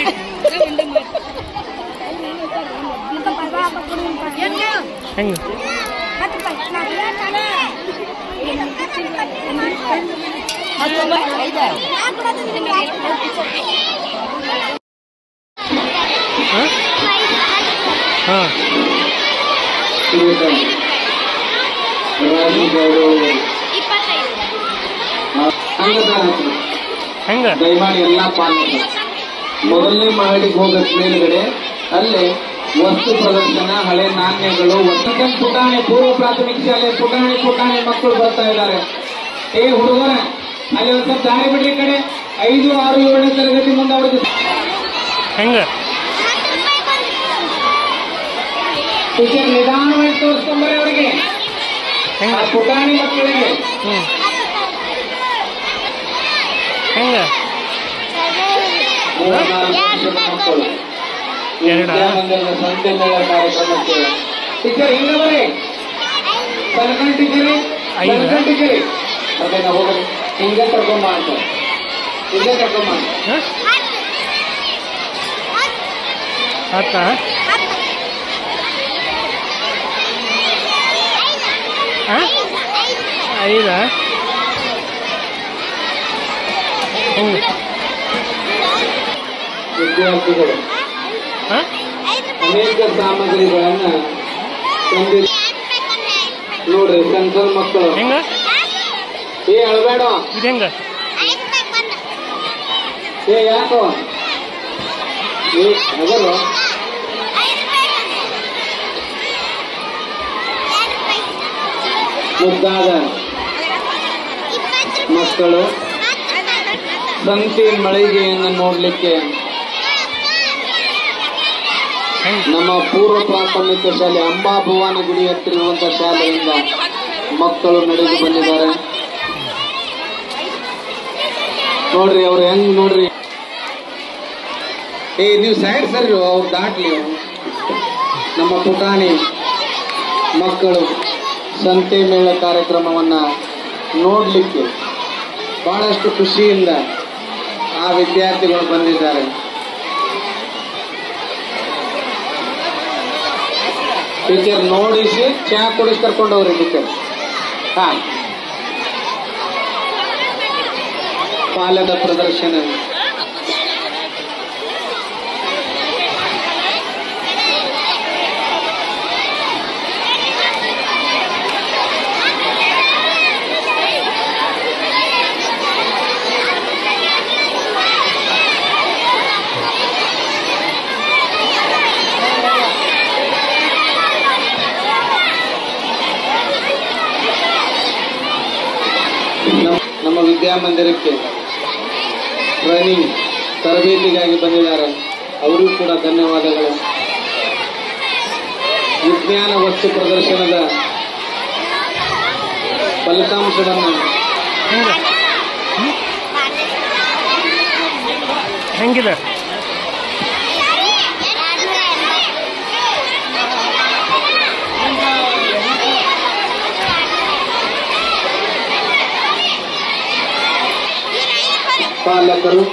ಹೆಂಗ ಹತ್ತು ರೂಪಾಯಿ ಹ? ಹಾಂ ಸಿಗುತ್ತಾರೆ ರಾಜೀಗೌಡರು ಇಪ್ಪತ್ತೈದು ಸಂಘದ ಹಾಕಿ ಹೆಂಗೆ ದಯಮಾಡಿ ಎಲ್ಲಾ ಪಾಲಕರು ಮೊದಲನೇ ಮಹಡಿಗೆ ಹೋಗಕ್ ಮೇಲ್ಗಡೆ ಅಲ್ಲಿ ವಸ್ತು ಪ್ರದರ್ಶನ ಹಳೆ ನಾಣ್ಯಗಳು ಒಂದೊಂದು ಪುಟಾಣಿ ಪೂರ್ವ ಪ್ರಾಥಮಿಕ ಶಾಲೆ ಪುಟಾಣಿ ಪುಟಾಣಿ ಮಕ್ಕಳು ಬರ್ತಾ ಇದ್ದಾರೆ ಏ ಹುಡುಗರ ಅಲ್ಲಿ ಒಂದ್ ಸ್ವಲ್ಪ ದಾರಿ ಬಿಡ್ರಿ ಈ ಕಡೆ ಐದು ಆರು ಏಳನೇ ತರಗತಿ ಮುಂದೆ ಅವ್ರಿಗೆ ಹೆಂಗೆ ಟೀಚರ್ ನಿಧಾನವಾಗಿ ತೋರಿಸ್ಕೊಂಬರ್ರಿ ಅವರಿಗೆ ಆ ಹೆಂಗೆ ಪುಟಾಣಿ ಮಕ್ಕಳಿಗೆ ಹ್ಞೂ ಹೆಂಗೆ ಮೂರು ನಾಲ್ಕು ವರ್ಷದ ಮಕ್ಕಳು ಎರಡಾ? ವಿದ್ಯಾಮಂದಿರದ ಸಂತೆ ಮೇಳ ಕಾರ್ಯಕ್ರಮಕ್ಕೆ ಟೀಚರ್ ಹಿಂಗ ಬರ್ರಿ ಕಲ್ಕಂಡ್ ಟೀಚರಿ ಐದಾ? ಕಲ್ಕಂಡ್ ಟೀಚರಿ ಅದೇ ನಾವು ಹೋಗ್ರಿ ಹಿಂಗೆ ಕರ್ಕೊಂಬ ಅಂತ ಹಿಂಗೆ ಕರ್ಕೊಂಬ ಹಾಂ ಆತಾ ಹಾಂ ಐದಾ ಹೆಂಗೆ ವಿದ್ಯಾರ್ಥಿಗಳು ಹಾಂ ಅನೇಕ ಸಾಮಗ್ರಿಗಳನ್ನ ತಂದಿ ನೋಡ್ರಿ ಸಣ್ಣ ಸಣ್ಣ ಮಕ್ಕಳು ಹೆಂಗೆ ಏ ಅಳ್ಬೇಡ ಇದು ಹೆಂಗೆ ಏ ಯಾಕೋ ಏ ಅಗರು ಮುದ್ದಾದ ಮಕ್ಕಳು ಸಂತಿ ಮಳಿಗೆಯನ್ನು ನೋಡ್ಲಿಕ್ಕೆ ಹೆಂಗೆ ನಮ್ಮ ಪೂರ್ವ ಪ್ರಾಥಮಿಕ ಶಾಲೆ ಅಂಬಾ ಭವಾನಿ ಗುಡಿ ಹತ್ತಿರ ಇರುವಂತಹ ಶಾಲೆಯಿಂದ ಮಕ್ಕಳು ನಡೆದು ಬಂದಿದ್ದಾರೆ ನೋಡ್ರಿ ಅವ್ರು ಹೆಂಗ್ ನೋಡ್ರಿ ಏ ನೀವು ಸೈಡ್ ಸರಿ ಅವ್ರು ದಾಟ್ಲಿ ನಮ್ಮ ಪುಟಾಣಿ ಮಕ್ಕಳು ಸಂತೆ ಮೇಳ ಕಾರ್ಯಕ್ರಮವನ್ನ ನೋಡ್ಲಿಕ್ಕೆ ಬಹಳಷ್ಟು ಖುಷಿಯಿಂದ ಆ ವಿದ್ಯಾರ್ಥಿಗಳು ಬಂದಿದ್ದಾರೆ ಟೀಚರ್ ನೋಡಿಸಿ ಚಹಾ ಕುಡಿಸಿ ಕರ್ಕೊಂಡು ಹೋಗ್ರಿ ಟೀಚರ್ ಹಾ ಪಾಲದ ಪ್ರದರ್ಶನ ನಮ್ಮ ನಮ್ಮ ವಿದ್ಯಾಮಂದಿರಕ್ಕೆ ಟ್ರೈನಿಂಗ್ ತರಬೇತಿಗಾಗಿ ಬಂದಿದ್ದಾರೆ ಅವರಿಗೂ ಕೂಡ ಧನ್ಯವಾದಗಳು ವಿಜ್ಞಾನ ವಸ್ತು ಪ್ರದರ್ಶನದ ಫಲಿತಾಂಶವನ್ನು ಹೆಂಗೆ ಹೆಂಗಿದೆ ಪಾಲಕರು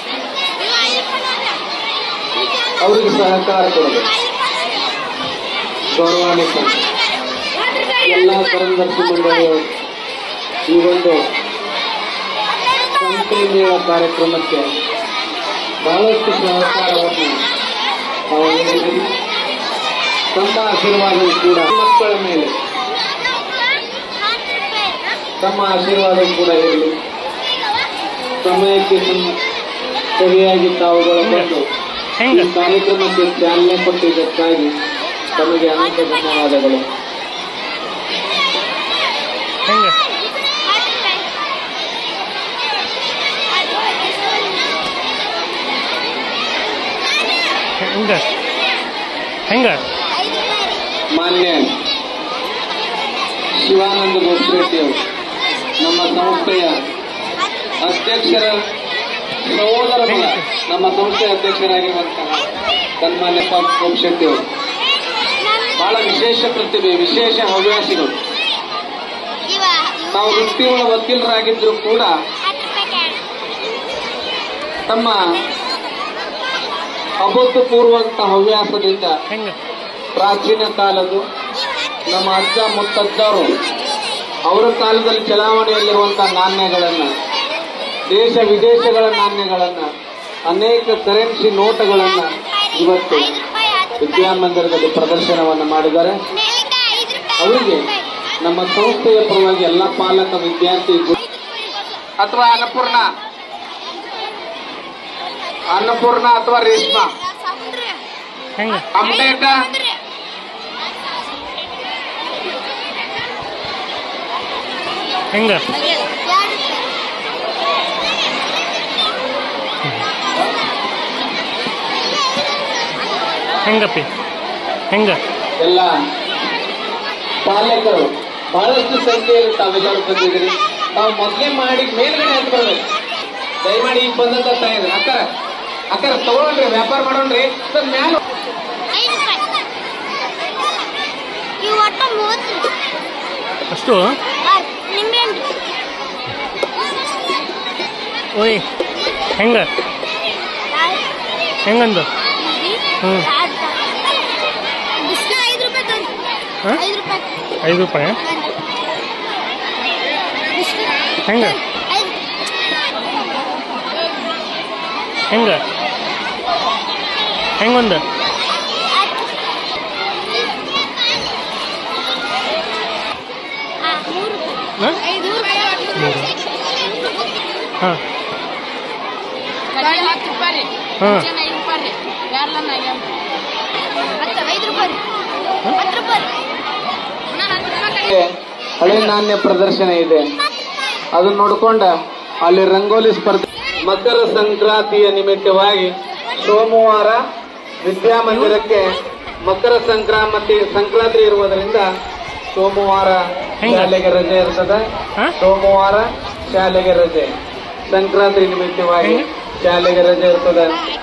ಅವರಿಗೆ ಸಹಕಾರ ಕೊಡಬೇಕು ಗೌರವಾನ್ವಿತ ಎಲ್ಲ ಕರಂದರ್ಶಿ ಮಂಡಳಿಯವರು ಈ ಒಂದು ಸಂತೆ ಮೇಳ ಕಾರ್ಯಕ್ರಮಕ್ಕೆ ಬಹಳಷ್ಟು ಸಹಕಾರವನ್ನು ನಾವು ನೀಡಿದ್ದೀವಿ ತಮ್ಮ ಆಶೀರ್ವಾದವು ಕೂಡ ಮಕ್ಕಳ ಮೇಲೆ ತಮ್ಮ ಆಶೀರ್ವಾದ ಕೂಡ ಇರಲಿ ಸಮಯಕ್ಕೆ ಸಂ- ಸರಿಯಾಗಿ ತಾವುಗಳು ಬಂದು ಈ ಹೆಂಗೆ ಕಾರ್ಯಕ್ರಮಕ್ಕೆ ಚಾಲನೆ ಕೊಟ್ಟಿದ್ದಕ್ಕಾಗಿ ತಮಗೆ ಅನೇಕ ಧನ್ಯವಾದಗಳು ಹೆಂಗೆ ಹೆಂಗೆ ಹೆಂಗೆ ಮಾನ್ಯ ಶಿವಾನಂದ ಗೋಸ್ರೆಡ್ಡಿ ಅವರು ನಮ್ಮ ಸಂಸ್ಥೆಯ ಅಧ್ಯಕ್ಷರ ಸಹೋದರ ಮಗ, ನಮ್ಮ ಸಂಸ್ಥೆಯ ಅಧ್ಯಕ್ಷರಾಗಿರುವಂತಹ ಸನ್ಮಾನ್ಯ ಗೋಪಶೆಟ್ಟಿ ಅವರು ಬಹಳ ವಿಶೇಷ ಪ್ರತಿಭೆ ವಿಶೇಷ ಹವ್ಯಾಸಿಗಳು ತಾವು ವೃತ್ತಿಗಳ ವಕೀಲರಾಗಿದ್ರು ಕೂಡ ತಮ್ಮ ಅಭೂತಪೂರ್ವಂತ ಹವ್ಯಾಸದಿಂದ ಹೆಂಗೆ ಪ್ರಾಚೀನ ಕಾಲದ್ದು ನಮ್ಮ ಅಜ್ಜ ಮುತ್ತಜ್ಜರು ಅವರ ಕಾಲದಲ್ಲಿ ಚಲಾವಣೆಯಲ್ಲಿರುವಂತಹ ನಾಣ್ಯಗಳನ್ನ ದೇಶ ವಿದೇಶಗಳ ನಾಣ್ಯಗಳನ್ನ ಅನೇಕ ಕರೆನ್ಸಿ ನೋಟಗಳನ್ನ ಇವತ್ತು ವಿದ್ಯಾಮಂದಿರದಲ್ಲಿ ಪ್ರದರ್ಶನವನ್ನು ಮಾಡಿದ್ದಾರೆ ಅವರಿಗೆ ನಮ್ಮ ಸಂಸ್ಥೆಯ ಪರವಾಗಿ ಎಲ್ಲ ಪಾಲಕ ವಿದ್ಯಾರ್ಥಿ ಗು- ಅಥವಾ ಅನ್ನಪೂರ್ಣ ಅನ್ನಪೂರ್ಣ ಅಥವಾ ರೇಷ್ಮಾ ಹೆಂಗ ಅಮ್ಲೇಟ ಹೆಂಗ ಹೆಂಗಪ್ಪಿ ಹೆಂಗ ಎಲ್ಲ ಪಾಲಕರು ಬಹಳಷ್ಟು ಸಂಖ್ಯೆಯಲ್ಲಿ ತಾವೆಲ್ಲರೂ ಬಂದಿದ್ದೀರಿ ತಾವು ಮೊದಲೇ ಮಾಡಿ ಮೇಲ್ಗಡೆ ಹತ್ತು ಬರ್ಬೇಕು ದಯಮಾಡಿ ಈಗ ಬಂದಂತ ತಾಯಿದ್ರು ಅಕ್ಕರ ಅಕ್ಕರ ತಗೊಳ್ರಿ ವ್ಯಾಪಾರ ಮಾಡೋಣ್ರಿ ಸರ್ ಮ್ಯಾಲ ಇವು ಒಟ್ಟು ಮೂವತ್ತು ಅಷ್ಟು ನಿಂಬೆ ಹಣ್ಣು. ಓಯ್ ಹೆಂಗ ಹೆಂಗಂದು ಹ್ಮ್. ಬಿಸ್ಲು ಐದು ರೂಪಾಯಿ ತೋರಿ ಹಾ? ಐದು ರೂಪಾಯಿ ಐದು ರೂಪಾಯಿ ಬಿಸ್ಲು ಹೆಂಗ ಐದು ಹೆಂಗ ಹೆಂಗೊಂದು ಆ, ಮೂರು ರೂಪಾಯಿ ಹಾಂ ಐದು ರೂಪಾಯಿ ಹಾಂ ಹತ್ತು ರೂಪಾಯಿ ರೀ ಹಾಂ ಜನ ಐದು ರೂಪಾಯಿ ರೀ ಯಾರ್ಲನ್ನ ಹತ್ತು ಐದು ರೂಪಾಯಿ ರೀ ಹತ್ತು ರೂಪಾಯಿ ರೀ ನಾನು ಹತ್ತು ರೂಪಾಯಿ ಕಡಿಮೆ ಹಳೆ ನಾಣ್ಯ ಪ್ರದರ್ಶನ ಇದೆ ಅದನ್ನ ನೋಡ್ಕೊಂಡ ಅಲ್ಲಿ ರಂಗೋಲಿ ಸ್ಪರ್ಧೆ ಮಕರ ಸಂಕ್ರಾಂತಿಯ ನಿಮಿತ್ತವಾಗಿ ಸೋಮವಾರ ವಿದ್ಯಾಮಂದಿರಕ್ಕೆ ಮಕರ ಸಂಕ್ರಾಂತಿ ಸಂಕ್ರಾಂತಿ ಇರುವುದರಿಂದ ಸೋಮವಾರ ಹೆಂಗ? ಶಾಲೆಗೆ ರಜೆ ಇರ್ತದೆ ಹಾ? ಸೋಮವಾರ ಶಾಲೆಗೆ ರಜೆ ಸಂಕ್ರಾಂತಿ ನಿಮಿತ್ತವಾಗಿ ಹೆಂಗ? ಶಾಲೆಗೆ ರಜೆ ಇರ್ತದೆ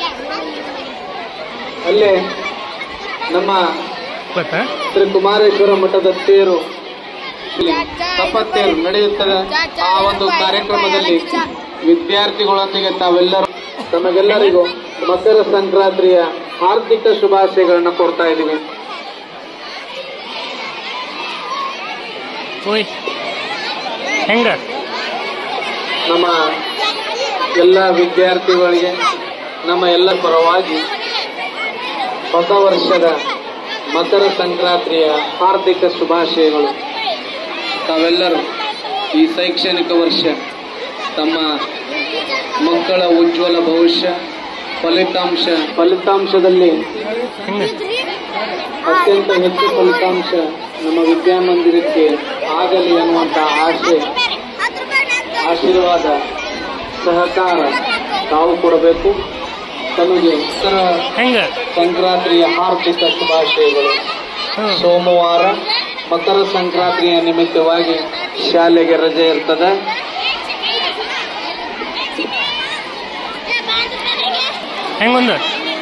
ಅಲ್ಲಿ ನಮ್ಮ ಗೊತ್ತಾ ಶ್ರೀ ಕುಮಾರೇಶ್ವರ ಮಠದ ತೇರು ಇಲ್ಲಿ ತಪ್ಪತ್ತೇರು ನಡೆಯುತ್ತದೆ ಆ ಒಂದು ಕಾರ್ಯಕ್ರಮದಲ್ಲಿ ವಿದ್ಯಾರ್ಥಿಗಳೊಂದಿಗೆ ತಾವೆಲ್ಲರೂ ತಮಗೆಲ್ಲರಿಗೂ ಮಕರ ಸಂಕ್ರಾಂತಿಯ ಹಾರ್ದಿಕ ಶುಭಾಶಯಗಳನ್ನು ಕೊಡ್ತಾ ಇದ್ದೀವಿ ಓಯ್ ಹೆಂಗ ನಮ್ಮ ಎಲ್ಲ ವಿದ್ಯಾರ್ಥಿಗಳಿಗೆ ನಮ್ಮ ಎಲ್ಲ ಪರವಾಗಿ ಹೊಸ ವರ್ಷದ ಮಕರ ಸಂಕ್ರಾಂತಿಯ ಹಾರ್ದಿಕ ಶುಭಾಶಯಗಳು ತಾವೆಲ್ಲರೂ ಈ ಶೈಕ್ಷಣಿಕ ವರ್ಷ ತಮ್ಮ ಮಕ್ಕಳ ಉಜ್ವಲ ಭವಿಷ್ಯ ಫಲಿತಾಂಶ ಫಲಿತಾಂಶದಲ್ಲಿ ಹೆಂಗ ಅತ್ಯಂತ ಹೆಚ್ಚು ಫಲಿತಾಂಶ ನಮ್ಮ ವಿದ್ಯಾಮಂದಿರಕ್ಕೆ ಆಗಲಿ ಅನ್ನುವಂಥ ಆಶೆ ಹತ್ತು ರೂಪಾಯಿ ಆಶೀರ್ವಾದ ಸಹಕಾರ ತಾವು ಕೊಡಬೇಕು ತಮಗೆ ಉತ್ತರ ಹೆಂಗ ಸಂಕ್ರಾಂತಿಯ ಹಾರ್ದಿಕ ಶುಭಾಶಯಗಳು ಹ್ಞೂ ಸೋಮವಾರ ಮಕರ ಸಂಕ್ರಾಂತಿಯ ನಿಮಿತ್ತವಾಗಿ ಶಾಲೆಗೆ ರಜೆ ಇರ್ತದೆ ಹೆಂಗೊಂದು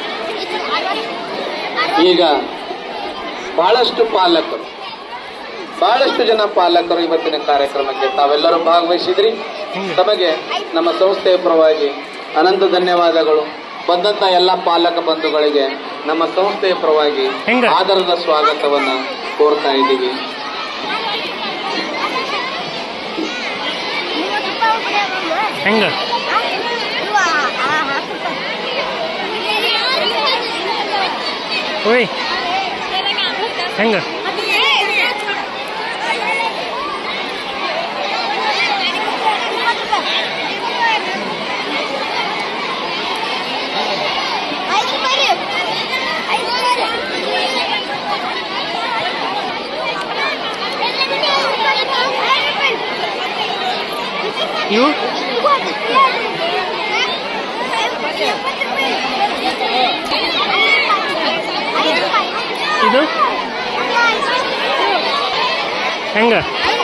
ಈಗ ಬಹಳಷ್ಟು ಪಾಲಕರು ಬಹಳಷ್ಟು ಜನ ಪಾಲಕರು ಇವತ್ತಿನ ಕಾರ್ಯಕ್ರಮಕ್ಕೆ ತಾವೆಲ್ಲರೂ ಭಾಗವಹಿಸಿದ್ರಿ ತಮಗೆ ನಮ್ಮ ಸಂಸ್ಥೆಯ ಪರವಾಗಿ ಅನಂತ ಧನ್ಯವಾದಗಳು ಬಂದಂತ ಎಲ್ಲ ಪಾಲಕ ಬಂಧುಗಳಿಗೆ ನಮ್ಮ ಸಂಸ್ಥೆಯ ಪರವಾಗಿ ಹೆಂಗ? ಆದರದ ಸ್ವಾಗತವನ್ನ ಕೋರ್ತಾ ಇದ್ದೀವಿ ಹೆಂಗ ಓಯ್ ಹೆಂಗ ಐದು ರೂಪಾಯಿ ರೀ ಐದು ರೂಪಾಯಿ ಇವು ಇದು ಹೆಂಗ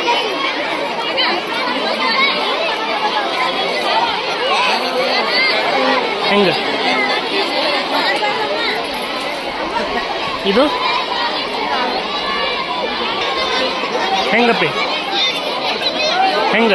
ಹೆಂಗ ಇದು ಹೆಂಗಪ್ಪಿ ಹೆಂಗ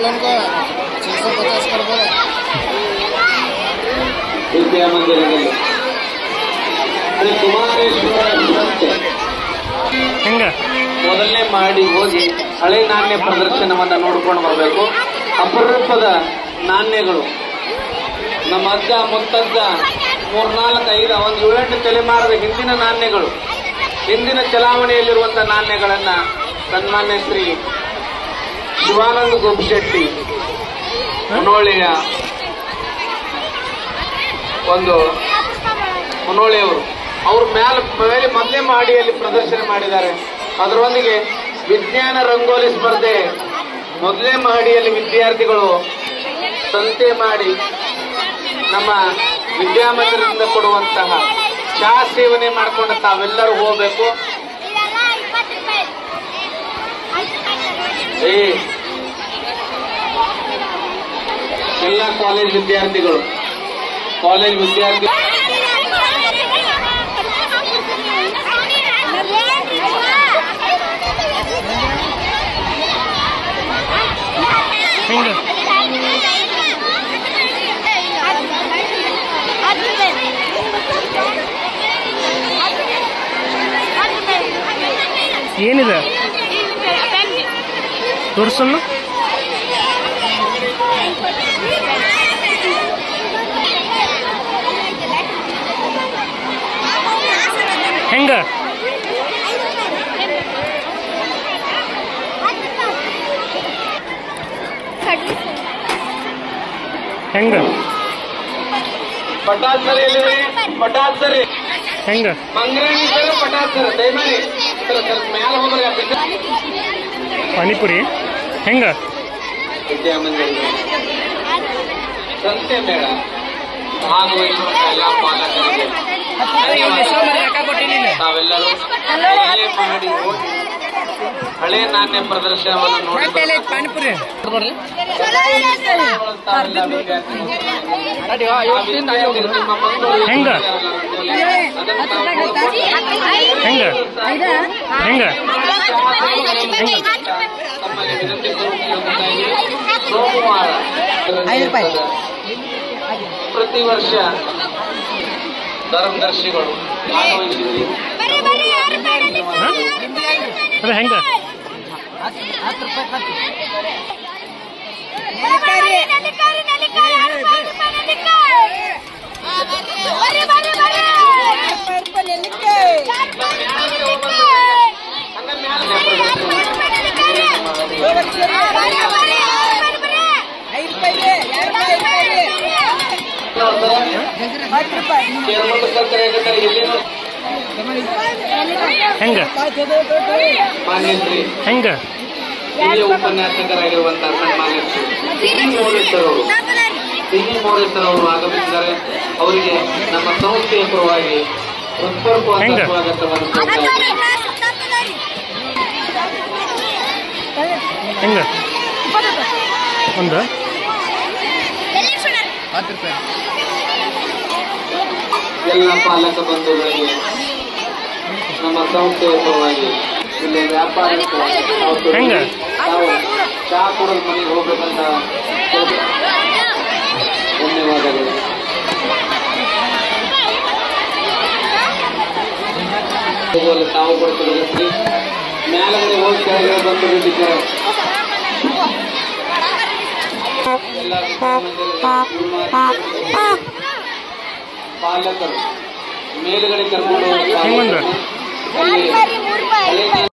ವಿದ್ಯಾಮಂದಿರದಲ್ಲಿ ಶ್ರೀ ಕುಮಾರೇಶ್ವರ ಸಂಸ್ಥೆ ಹೆಂಗ ಮೊದಲನೇ ಮಾಡಿ ಹೋಗಿ ಹಳೆ ನಾಣ್ಯ ಪ್ರದರ್ಶನವನ್ನ ನೋಡ್ಕೊಂಡು ಬರಬೇಕು ಅಪರೂಪದ ನಾಣ್ಯಗಳು ನಮ್ಮ ಅಜ್ಜ ಮುತ್ತಜ್ಜ ಮೂರ್ನಾಲ್ಕು ಐದು ಒಂದು ಏಳೆಂಟು ತಲೆಮಾರದ ಹಿಂದಿನ ನಾಣ್ಯಗಳು ಹಿಂದಿನ ಚಲಾವಣೆಯಲ್ಲಿರುವಂತ ನಾಣ್ಯಗಳನ್ನ ಸನ್ಮಾನ್ಯ ಶ್ರೀ ಶಿವಾನಂದ ಗೋಪಿಶೆಟ್ಟಿ ಮುನೋಳಿಯ ಒಂದು ಮುನೋಳಿಯವರು ಅವ್ರ ಮ್ಯಾಲ ಮೇಲೆ ಮೊದಲೇ ಮಾಡಿಯಲ್ಲಿ ಪ್ರದರ್ಶನ ಮಾಡಿದ್ದಾರೆ ಅದರೊಂದಿಗೆ ವಿಜ್ಞಾನ ರಂಗೋಲಿ ಸ್ಪರ್ಧೆ ಮೊದಲೇ ಮಾಡಿಯಲ್ಲಿ ವಿದ್ಯಾರ್ಥಿಗಳು ಸಂತೆ ಮಾಡಿ ನಮ್ಮ ವಿದ್ಯಾಮಂದಿರದಿಂದ ಕೊಡುವಂತಹ ಚಹಾ ಸೇವನೆ ಮಾಡ್ಕೊಂಡು ತಾವೆಲ್ಲರೂ ಹೋಗ್ಬೇಕು ಏ ಎಲ್ಲ ಕಾಲೇಜ್ ವಿದ್ಯಾರ್ಥಿಗಳು ಕಾಲೇಜ್ ವಿದ್ಯಾರ್ಥಿ ಹೆಂಗ ಏನಿದೆ ತೋರಿಸನ್ನು ಹೆಂಗ ಹೆಂಗ ಪಟಾಲ್ ಸರ್ ಎಲ್ಲಿದೆ ಪಟಾಲ್ ಸರ್ ಹೆಂಗ ಮಂಗ್ರಾಣಿ ಸರ್ ಪಟಾಲ್ ಸರ್ ದಯಮಾಡಿ ಸರ್ ಸ್ವಲ್ಪ ಮ್ಯಾಲ ಹೋಗ್ರಿ ಆ ಬಿದ್ದ ಪಾನಿಪುರಿ ಹೆಂಗ ವಿದ್ಯಾಮಂದಿರ ಸಂತೆ ಮೇಳ ಭಾಗವಹಿಸುವಂತ ಎಲ್ಲ ಪಾಲಕರಿಗೆ ತಾವೆಲ್ಲರೂ ಇಲ್ಲೇ ಮಾಡಿ ಹೋಗಿ ಹಳೆ ನಾಣ್ಯ ಪ್ರದರ್ಶನವನ್ನು ನೋಡಿ ತಾವೆಲ್ಲ ವಿದ್ಯಾರ್ಥಿಗಳು. ಆ ವಿದ್ಯಾರ್ಥಿಗಳು ನಿಮ್ಮ ಮಕ್ಕಳು ಹೆಂಗ? ಅದನ್ನು ತಾವು ಹೆಂಗ ಹೆಂಗ ತಮ್ಮಲ್ಲಿ ವಿನಂತಿ ಪೂರ್ವಕವಾಗಿ ಸೋಮವಾರ ಪ್ರತಿ ವರ್ಷ ಧರ್ಮದರ್ಶಿಗಳು ಭಾಗವಹಿಸಿದ್ರಿ ಅದ ಹೆಂಗ ಕೇರಳ ಸಕ್ಕರೆ ಎಲ್ಲಿನೂ ಹೆಂಗ ಮಾನ್ಯ ಶ್ರೀ ಹೆಂಗ ಹಿರಿಯ ಉಪನ್ಯಾಸಕರಾಗಿರುವಂತಹ ಸನ್ಮಾನ್ಯ ಶ್ರೀ ಸಿ ಮೌರೇಶ್ವರ್ ಅವರು ಸಿ ಮೌರೇಶ್ವರ್ ಅವರು ಆಗಮಿಸಿದ್ದಾರೆ ಅವರಿಗೆ ನಮ್ಮ ಸಂಸ್ಥೆಯ ಪರವಾಗಿ ಹೃತ್ಪೂರ್ವಕವಾದ ಹೆಂಗ? ಸ್ವಾಗತವನ್ನು ಕೋರ್ತಾ ಇದ್ದೇನೆ. ಹೆಂಗ ಒಂದು ಎಲ್ಲ ಪಾಲಕ ಬಂಧುಗಳಿಗೆ ನಮ್ಮ ಸಂಸ್ಥೆಯ ಪರವಾಗಿ ಇಲ್ಲಿ ವ್ಯಾಪಾರಕ್ಕೆ ನಾವು ತೊಡಗಿ ಹೆಂಗ? ನಾವು ಚಹಾ ಕುಡಿದು ಮನೆಗೆ ಹೋಗ್ಬೇಕಂತ ಕೇಳ್ತೀವಿ. ಧನ್ಯವಾದಗಳು ಹೋಗುವಲ್ಲಿ ತಾವು ಕೂಡ ತೊಡಗಿಸಿ ಮೇಲಗಡೆ ಹೋಗಿ ಕೆಳಗಡೆ ಬಂದು ಬಿಟ್ಟಿದ್ದಾರೆ ಎಲ್ಲ ಪಾಲಕರು ಮೇಲುಗಡೆ ಕರ್ಕೊಂಡು ಹೋಗಿ ಹೆಂಗ್ ಬಂದ? ಅಲ್ಲಿ ಹಳೆ